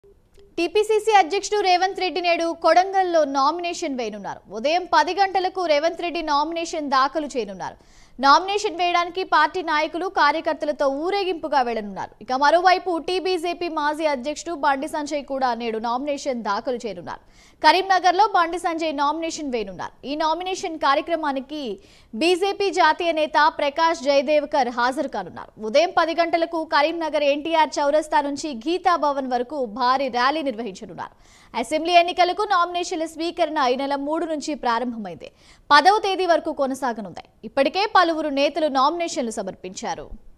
TPCC అధ్యక్షుడు రేవంత్ రెడ్డి నేడు కొడంగల్లో నామినేషన్ వేయనున్నారు ఉదయం పది గంటలకు రేవంత్ రెడ్డి నామినేషన్ దాఖలు చేయనున్నారు నామినేషన్ వేయడానికి పార్టీ నాయకులు కార్యకర్తలతో ఊరేగింపుగా వెళ్లనున్నారు ఇక మరోవైపు టీబీజేపీ మాజీ అధ్యక్షుడు బండి సంజయ్ కూడా నేడు నామినేషన్ దాఖలు చేయనున్నారు కరీంనగర్లో బండి సంజయ్ నామినేషన్ వేయనున్నారు ఈ నామినేషన్ కార్యక్రమానికి బీజేపీ జాతీయ నేత ప్రకాష్ జయదేవ్కర్ హాజరు కానున్నారు ఉదయం పది గంటలకు కరీంనగర్ ఎన్టీఆర్ చౌరస్తా నుంచి గీతా భవన్ వరకు భారీ ర్యాలీ నిర్వహించనున్నారు అసెంబ్లీ ఎన్నికలకు నామినేషన్ల స్వీకరణ ఈ నెల మూడు నుంచి ప్రారంభమైంది పదవ తేదీ వరకు కొనసాగనుంది ఇప్పటికే పలువురు నేతలు నామినేషన్లు సమర్పించారు